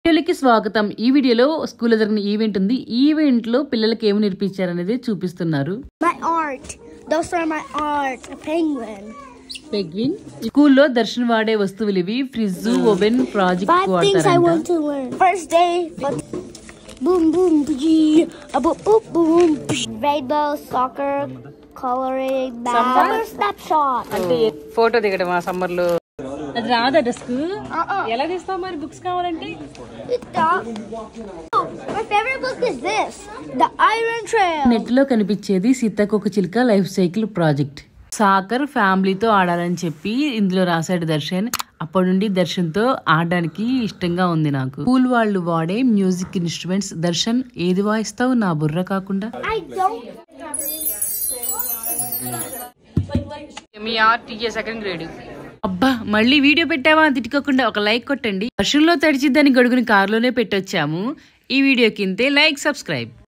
పిల్లలకి స్వాగతం ఈ వీడియోలో స్కూల్లో జరిగిన ఈవెంట్ ఉంది ఈ ఈవెంట్ లో పిల్లలకి ఏమి నేర్పించారనేది చూపిస్తున్నారు My art. Those are my art. A penguin. పెగ్విన్ స్కూల్లో దర్శన్ వాడే వస్తువులు ఇవి fridge oven project Five things I want to learn. First day, but boom boom bee, a boop boop boom. psh. Rainbow, soccer, coloring, math, snapshot. Photo దిగడం ఆ summer లో అది రాదా desk ఎలా తీస్తావు మరి బుక్స్ కావాలంటే My favorite book is this, The Iron Trail. Net లో కనిపించేది సీతాకోక చిలుక లైఫ్ సైకిల్ ప్రాజెక్ట్ సాకర్ ఫ్యామిలీతో ఆడాలని చెప్పి ఇందులో రాశాడు దర్శన్ అప్పటి నుండి దర్శన్ తో ఆడడానికి ఇష్టంగా ఉంది నాకు స్కూల్ వాళ్ళు వాడే మ్యూజిక్ ఇన్స్ట్రుమెంట్స్ దర్శన్ ఏది వాయిస్తావు నా బుర్ర కాకుండా I don't. సెకండ్ గ్రేడ్ అబ్బా మళ్ళీ వీడియో పెట్టావా అని తిట్టుకోకుండా ఒక లైక్ కొట్టండి వర్షంలో తడిచిద్దని గొడుగుని కారులోనే పెట్టొచ్చాము ఈ వీడియో కింతే లైక్ సబ్స్క్రైబ్